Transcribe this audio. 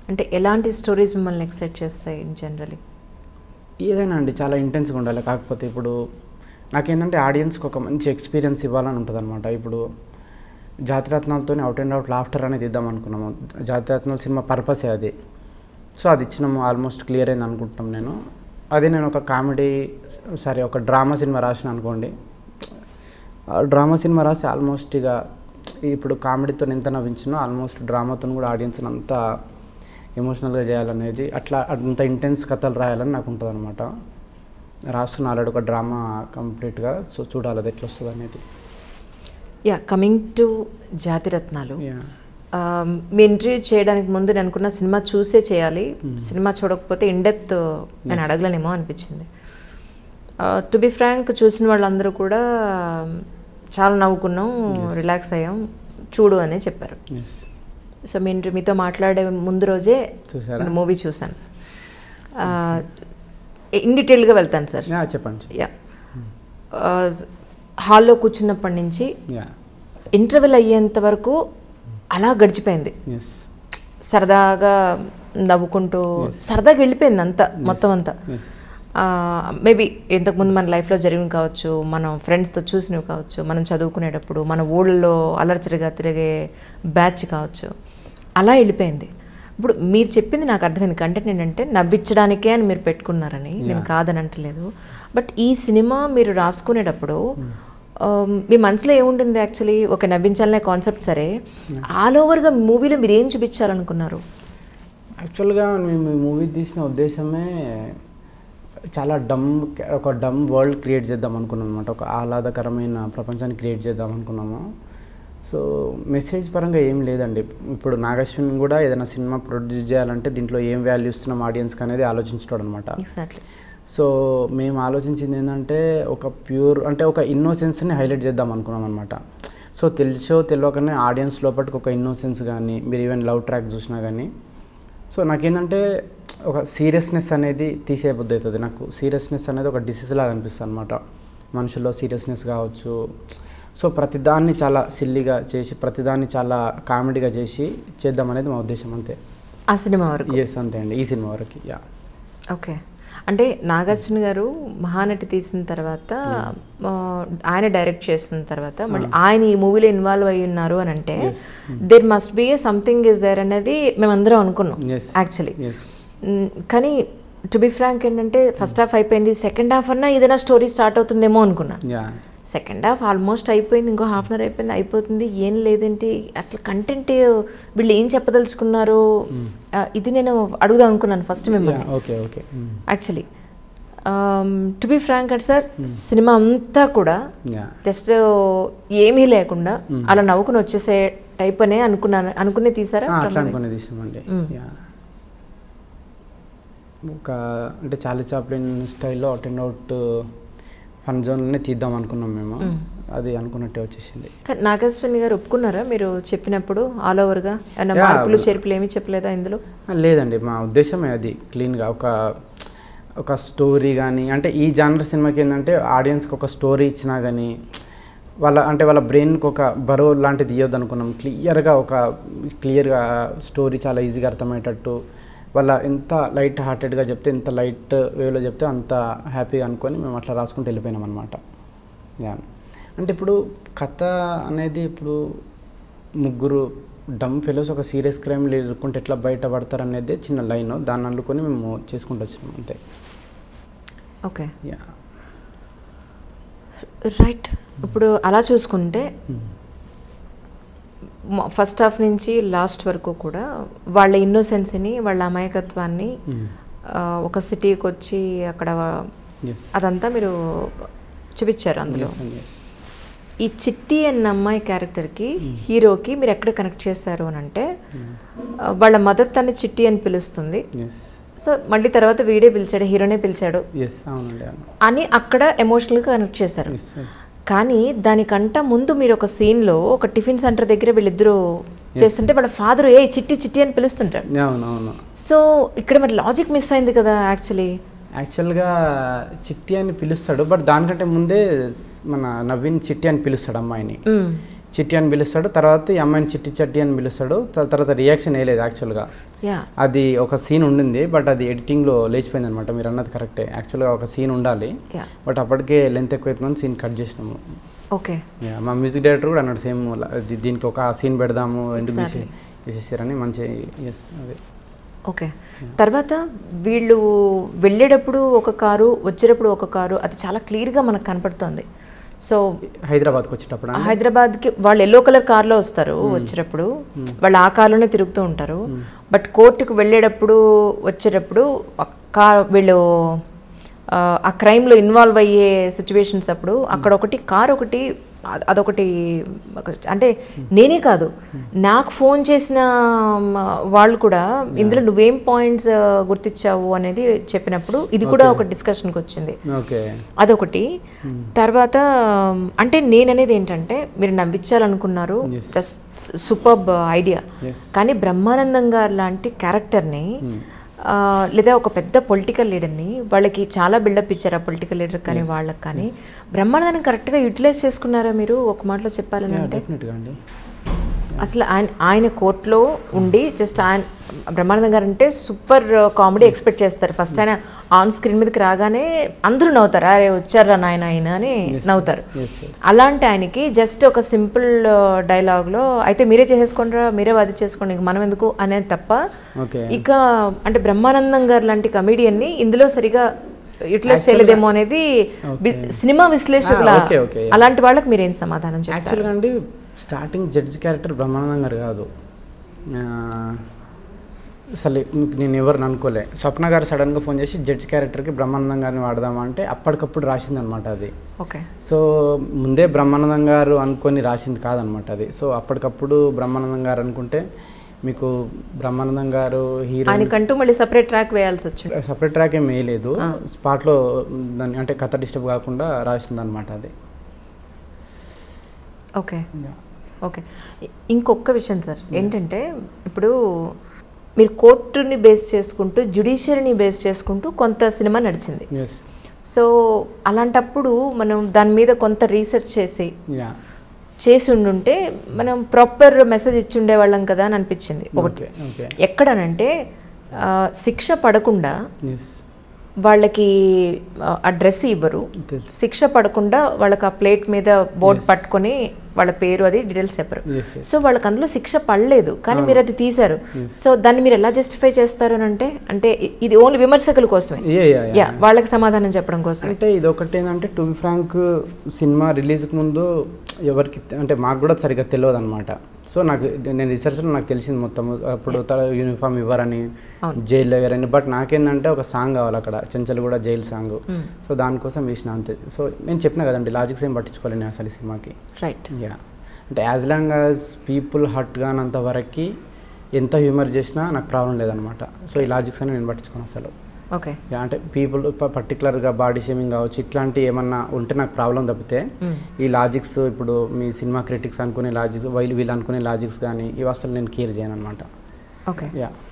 అంటే ఎలాంటి స్టోరీస్ మిమ్మల్ని ఎక్సైట్ చేస్తాయి ఇన్ జనరలీ ఏదైనా అండి చాలా ఇంటెన్స్గా ఉండాలి కాకపోతే ఇప్పుడు నాకేంటంటే ఆడియన్స్కి ఒక మంచి ఎక్స్పీరియన్స్ ఇవ్వాలని ఉంటుంది అనమాట ఇప్పుడు జాతిరత్నాలతో అవుట్ అండ్ అవుట్ లాఫ్టర్ అనేది ఇద్దాం అనుకున్నాము జాతిరత్నాల సినిమా పర్పసే అది సో అది ఇచ్చినాము ఆల్మోస్ట్ క్లియర్ అయింది అనుకుంటున్నాం నేను అదే నేను ఒక కామెడీ సారీ ఒక డ్రామా సినిమా రాసిన అనుకోండి ఆ డ్రామా సినిమా రాసి ఆల్మోస్ట్ ఇక ఇప్పుడు కామెడీతో ఎంత నవ్వించినో ఆల్మోస్ట్ డ్రామాతో కూడా ఆడియన్స్ని అంత ఎమోషనల్గా చేయాలనేది అట్లా అంత ఇంటెన్స్ కథలు రాయాలని నాకు ఉంటుంది అనమాట రాస్తున్న ఆల్రెడీ ఒక డ్రామా కంప్లీట్గా సో చూడాలి అది ఎట్లా వస్తుంది అనేది yeah coming to Jathi Ratnalu Yeah. Um, మీ ఇంటర్వ్యూ చేయడానికి ముందు నేను అనుకున్న సినిమా చూసే చేయాలి సినిమా చూడకపోతే ఇండెప్త్ నేను అడగలేనేమో అనిపించింది టు బి ఫ్రాంక్ చూసిన వాళ్ళందరూ కూడా um, చాలా నవ్వుకున్నాం రిలాక్స్ అయ్యాం చూడు అనే చెప్పారు Yes. సో మీ ఇంటర్ మీతో మాట్లాడే ముందు రోజే చూసారా? నేను మూవీ చూశాను ఇన్ డీటెయిల్గా వెళ్తాను సార్ Yeah, చెప్పండి యా హాల్లో కూర్చున్నప్పటి నుంచి యా ఇంటర్వెల్ అయ్యేంత వరకు అలా గడిచిపోయింది ఎస్ సరదాగా నవ్వుకుంటూ సరదాగా వెళ్ళిపోయింది అంతా మొత్తం అంతా ఎస్ మేబీ ఇంతకుముందు మన లైఫ్లో జరిగినవి కావచ్చు మనం ఫ్రెండ్స్తో చూసినవి కావచ్చు మనం చదువుకునేటప్పుడు మన ఊళ్ళో అలర్చరిగా తిరిగే బ్యాచ్ కావచ్చు అలా వెళ్ళిపోయింది ఇప్పుడు మీరు చెప్పింది నాకు అర్థమైంది కంటెంట్ ఏంటంటే నవ్వించడానికే అని మీరు పెట్టుకున్నారని నేను కాదని అంటలేదు బట్ ఈ సినిమా మీరు రాసుకునేటప్పుడు ఆ, మీ మనసులో ఏముంటుంది యాక్చువల్లీ ఒక నవ్వించాలనే కాన్సెప్ట్ సరే ఆల్ ఓవర్గా మూవీలో మీరు ఏం చూపించాలనుకున్నారు యాక్చువల్గా మేము ఈ మూవీ తీసిన ఉద్దేశమే చాలా డమ్ ఒక డమ్ వరల్డ్ క్రియేట్ చేద్దాం అనుకున్నాం అనమాట ఒక ఆహ్లాదకరమైన ప్రపంచాన్ని క్రియేట్ చేద్దాం అనుకున్నాము సో మెసేజ్ పరంగా ఏం లేదండి ఇప్పుడు నాగశ్విన్ కూడా ఏదైనా సినిమా ప్రొడ్యూస్ చేయాలంటే దీంట్లో ఏం వాల్యూ ఇస్తున్నాం ఆడియన్స్కి అనేది ఆలోచించడం అనమాట ఎగ్జాక్ట్లీ సో మేము ఆలోచించింది ఏంటంటే ఒక ప్యూర్ అంటే ఒక ఇన్నోసెన్స్ని హైలైట్ చేద్దాం అనుకున్నాం అనమాట సో తెలుసో తెలియకనే ఆడియన్స్ లోపలికి ఒక ఇన్నోసెన్స్ కానీ మీరు ఈవెన్ లవ్ ట్రాక్ చూసినా కానీ సో నాకేంటంటే ఒక సీరియస్నెస్ అనేది తీసేయబుద్ధి అవుతుంది నాకు సీరియస్నెస్ అనేది ఒక డిసీజ్ లాగా అనిపిస్తుంది అనమాట మనుషుల్లో సీరియస్నెస్ కావచ్చు సో ప్రతిదాన్ని చాలా సిల్లిగా చేసి ప్రతిదాన్ని చాలా కామెడీగా చేసి చేద్దాం అనేది మా ఉద్దేశం అంతే ఆ సినిమా వరకు ఎస్ అంతే అండి ఈ సినిమా వరకు యా ఓకే అంటే నాగార్జున గారు మహానటి తీసిన తర్వాత ఆ, ఆయన డైరెక్ట్ చేసిన తర్వాత మళ్ళీ ఆయన ఈ మూవీలో ఇన్వాల్వ్ అయి ఉన్నారు అని అంటే there must be something is there అనేది మేమందరం అనుకున్నాం Yes. యాక్చువల్లీ ఎస్ కానీ టు బి ఫ్రాంక్ ఏంటంటే ఫస్ట్ హాఫ్ అయిపోయింది సెకండ్ హాఫ్ అన్నా ఏదైనా స్టోరీ స్టార్ట్ అవుతుందేమో అనుకున్నాను యా సెకండ్ హాఫ్ ఆల్మోస్ట్ అయిపోయింది ఇంకో హాఫ్ అన్ అవర్ అయిపోయింది అయిపోతుంది ఏం లేదేంటి అసలు కంటెంట్ వీళ్ళు ఏం చెప్పదలుచుకున్నారు ఆ, ఇది నేను అడుగుదాం అనుకున్నాను ఫస్ట్ మిమ్మల్ని okay okay actually to be frank అంటే సార్ సినిమా అంతా కూడా యా జస్ట్ ఏమీ లేకుండా అలా నవ్వుకుని వచ్చేసే టైప్ అనే అనుకున్నాను అనుకునే తీసారా అట్లా అనుకునే తీసినామండి యా ఒక అంటే చార్లీ చాప్లిన్ స్టైల్లో అవుట్ అండ్ అవుట్ ఫన్ జోన్లోనే తీద్దాం అనుకున్నాం మేము అది అనుకున్నట్టే వచ్చేసింది కానీ నాగేశ్వరి గారు ఒప్పుకున్నారా మీరు చెప్పినప్పుడు ఆల్ ఓవర్గా ఏమైనా Yeah. మార్పులు చేర్పులు ఏమీ చెప్పలేదా ఇందులో ఆ, లేదండి మా ఉద్దేశమే అది క్లీన్గా ఒక ఒక స్టోరీ కానీ అంటే ఈ జానర్ సినిమాకి ఏంటంటే ఆడియన్స్కి ఒక స్టోరీ ఇచ్చినా కానీ వాళ్ళ అంటే వాళ్ళ బ్రెయిన్కి ఒక బరువు లాంటిది ఇవ్వద్దు అనుకున్నాం క్లియర్గా ఒక క్లియర్గా స్టోరీ చాలా ఈజీగా అర్థమయ్యేటట్టు వాళ్ళ ఎంత లైట్ హార్టెడ్గా చెప్తే ఎంత లైట్ వేలో చెప్తే అంత హ్యాపీగా అనుకొని మేము అట్లా రాసుకుంటూ వెళ్ళిపోయినాం అనమాట యా అంటే ఇప్పుడు కథ అనేది ఇప్పుడు ముగ్గురు డమ్ ఫెలోస్ ఒక సీరియస్ క్రైమ్ ఎదుర్కొంటే ఎట్లా బయటపడతారు అనేది చిన్న లైన్ దాన్ని అనుకొని మేము చేసుకుంటూ వచ్చినాం అంతే ఓకే యా రైట్ ఇప్పుడు అలా చూసుకుంటే ఫస్ట్ హాఫ్ నుంచి లాస్ట్ వరకు కూడా వాళ్ళ ఇన్నోసెన్స్ని వాళ్ళ అమాయకత్వాన్ని ఆ, ఒక సిటీకి వచ్చి అక్కడ ఎస్ అదంతా మీరు చూపించారు అందులో ఎస్ అండి ఎస్ ఈ చిట్టి అన్న అమ్మాయి క్యారెక్టర్కి హీరోకి మీరు ఎక్కడ కనెక్ట్ చేశారు అని అంటే ఆ, వాళ్ళ మదర్ తన్ని చిట్టి అని పిలుస్తుంది ఎస్ సో మళ్ళీ తర్వాత వీడే పిలిచాడు హీరోనే పిలిచాడు ఎస్ అవునండి అవును అని అక్కడ ఎమోషనల్గా కనెక్ట్ చేశారు ఎస్ ఎస్ కానీ దానికంట ముందు మీరు ఒక సీన్లో ఒక టిఫిన్ సెంటర్ దగ్గర వీళ్ళిద్దరూ చేస్తుంటే వాళ్ళ ఫాదర్ ఏ చిట్టి చిట్టి అని పిలుస్తుంటాడు అవును అవును సో ఇక్కడ మరి లాజిక్ మిస్ అయింది కదా యాక్చువల్లీ యాక్చువల్గా చిట్టి అని పిలుస్తాడు బట్ దానికంటే ముందే స్- మన నవీన్ చిట్టి అని పిలుస్తాడు అమ్మాయిని చిట్టి అని పిలుస్తాడు తర్వాత ఈ అమ్మాయిని చిట్టి చట్టి అని పిలుస్తాడు త- తర్వాత రియాక్షన్ వేయలేదు యాక్చువల్గా యా అది ఒక సీన్ ఉండింది బట్ అది ఎడిటింగ్లో లేచిపోయింది అనమాట మీరు అన్నది కరెక్టే యాక్చువల్గా ఒక సీన్ ఉండాలి యా బట్ అప్పటికే లెంత్ ఎక్కువ అవుతుందని సీన్ కట్ చేసినాము ఓకే Yeah, మా మ్యూజిక్ డైరెక్టర్ కూడా అన్నాడు సేమ్ దీనికి ఒక సీన్ పెడదాము ఎందుకు తీసి Exactly. తీసేసారని మంచి ఎస్ అదే ఓకే తర్వాత వీళ్ళు వెళ్ళేటప్పుడు ఒక కారు వచ్చేటప్పుడు ఒక కారు అది చాలా క్లియర్గా మనకు కనపడుతోంది సో హైదరాబాద్కి వచ్చేటప్పుడు హైదరాబాద్కి వాళ్ళు ఎల్లో కలర్ కార్లో వస్తారు వచ్చేటప్పుడు వాళ్ళు ఆ కార్లోనే తిరుగుతూ ఉంటారు బట్ కోర్టుకు వెళ్ళేటప్పుడు వచ్చేటప్పుడు ఆ కార్ వీళ్ళు ఆ, ఆ క్రైమ్లో ఇన్వాల్వ్ అయ్యే సిచ్యువేషన్స్ అప్పుడు అక్కడ ఒకటి కార్ ఒకటి అ- అదొకటి ఒక- అంటే నేనే కాదు నాకు ఫోన్ చేసిన మ, వాళ్ళు కూడా ఇందులో నువ్వేం పాయింట్స్ గుర్తించావు అనేది చెప్పినప్పుడు ఇది కూడా ఒక డిస్కషన్కి వచ్చింది ఓకే అదొకటి తర్వాత అంటే నేననేది ఏంటంటే మీరు నవ్వించాలనుకున్నారు సూపర్బ్ ఐడియా ఎస్ కానీ బ్రహ్మానందం గారు లాంటి క్యారెక్టర్ని ఆ, లేదా ఒక పెద్ద పొలిటికల్ లీడర్ని వాళ్ళకి చాలా బిల్డప్ ఇచ్చారు ఆ పొలిటికల్ లీడర్ కానీ వాళ్ళకి కానీ బ్రహ్మానందాన్ని కరెక్ట్గా యూటిలైజ్ చేసుకున్నారా మీరు ఒక మాటలో చెప్పాలని అంటే డెఫినెట్గా అండి అసలు ఆయన ఆయన కోర్టులో ఉండి జస్ట్ ఆయన బ్రహ్మానందం గారు అంటే సూపర్ కామెడీ ఎక్స్పెక్ట్ చేస్తారు ఫస్ట్ ఆయన ఆన్ స్క్రీన్ మీదకి రాగానే అందరూ నవ్వుతారు అరే వచ్చారా నాయన ఆయన అని నవ్వుతారు ఎస్ ఎస్ అలాంటి ఆయనకి జస్ట్ ఒక సింపుల్ డైలాగ్లో అయితే మీరే చేసేసుకోండిరా మీరే వాది చేసుకోండి ఇంక మనం ఎందుకు అనేది తప్ప ఓకే ఇక అంటే బ్రహ్మానందం గారు లాంటి కమెడియన్ని ఇందులో సరిగా యూటిలైజ్ చేయలేదేమో అనేది వి- సినిమా విశ్లేషకుల Ah, okay, okay, yeah. అలాంటి వాళ్ళకి మీరేం సమాధానం చెప్తారు యాక్చువల్గా అండి స్టార్టింగ్ జడ్జ్ క్యారెక్టర్ బ్రహ్మానందం గారు కాదు ఆ, అసలు నేను ఎవరిని అనుకోలే స్వప్న గారు సడన్గా ఫోన్ చేసి జడ్జ్ క్యారెక్టర్కి బ్రహ్మానందం గారిని వాడదామా అంటే అప్పటికప్పుడు రాసింది అనమాట అది ఓకే సో ముందే బ్రహ్మానందం గారు అనుకొని రాసింది కాదనమాట అది సో అప్పటికప్పుడు బ్రహ్మానందం గారు అనుకుంటే మీకు బ్రహ్మానందం గారు హీరో ఆయనకంటూ మళ్ళీ సపరేట్ ట్రాక్ వేయాల్సి వచ్చింది సపరేట్ ట్రాక్ ఏం వేయలేదు స్పాట్లో దాన్ని అంటే కథ డిస్టర్బ్ కాకుండా రాసింది అనమాట అది ఓకే ఓకే ఇ- ఇంకొక విషయం సార్ ఏంటంటే ఇప్పుడు మీరు కోర్టుని బేస్ చేసుకుంటూ జ్యుడిషియరీని బేస్ చేసుకుంటూ కొంత సినిమా నడిచింది ఎస్ సో అలాంటప్పుడు మనం దాని మీద కొంత రీసెర్చ్ చేసి యా చేసి ఉండుంటే మనం ప్రాపర్ మెసేజ్ ఇచ్చి ఉండేవాళ్ళం కదా అని అనిపించింది ఒకటి ఓకే ఓకే ఎక్కడనంటే ఆ, శిక్ష పడకుండా ఎస్ వాళ్ళకి ఆ డ్రెస్ ఇవ్వరు తెలుసు శిక్ష పడకుండా వాళ్ళకి ఆ ప్లేట్ మీద బోర్డ్ పట్టుకొని వాళ్ళ పేరు అది డీటెయిల్స్ చెప్పరు ఎస్ ఎస్ సో వాళ్ళకి అందులో శిక్ష పడలేదు కానీ మీరు అది తీశారు సో దాన్ని మీరు ఎలా జస్టిఫై చేస్తారు అని అంటే అంటే ఇ- ఇది ఓన్లీ విమర్శకుల కోసమే యా యా యా వాళ్ళకి సమాధానం చెప్పడం కోసం అంటే ఇది ఒకటి ఏంటంటే టు బి ఫ్రాంక్ సినిమా రిలీజ్కి ముందు ఎవరికి తె- అంటే మాకు కూడా సరిగ్గా తెలియదు అనమాట సో నాకు నేను రీసెర్చ్లో నాకు తెలిసింది మొత్తం అప్పుడు తల యూనిఫామ్ ఇవ్వరని జైల్లో వేయరని బట్ నాకేందంటే ఒక సాంగ్ కావాలి అక్కడ చెంచల్ కూడా జైల్ సాంగ్ సో దానికోసం వేసిన అంతే సో నేను చెప్పిన కదండి లాజిక్స్ ఏం పట్టించుకోలేను నేను అసలు ఈ సినిమాకి రైట్ యా అంటే as long as people hurt కానంత వరకు ఎంత హ్యూమర్ చేసినా నాకు ప్రాబ్లం లేదనమాట సో ఈ లాజిక్స్ అని నేను పట్టించుకోను అసలు ఓకే యా, అంటే పీపుల్ పర్టికులర్గా బాడీ షేమింగ్ కావచ్చు ఇట్లాంటి ఏమన్నా ఉంటే నాకు ప్రాబ్లం తప్పితే ఈ లాజిక్స్ ఇప్పుడు మీ సినిమా క్రిటిక్స్ అనుకునే లాజిక్స్ వీళ్ళు వీళ్ళు అనుకునే లాజిక్స్ కానీ ఇవి అసలు నేను కేర్ చేయను అనమాట ఓకే యా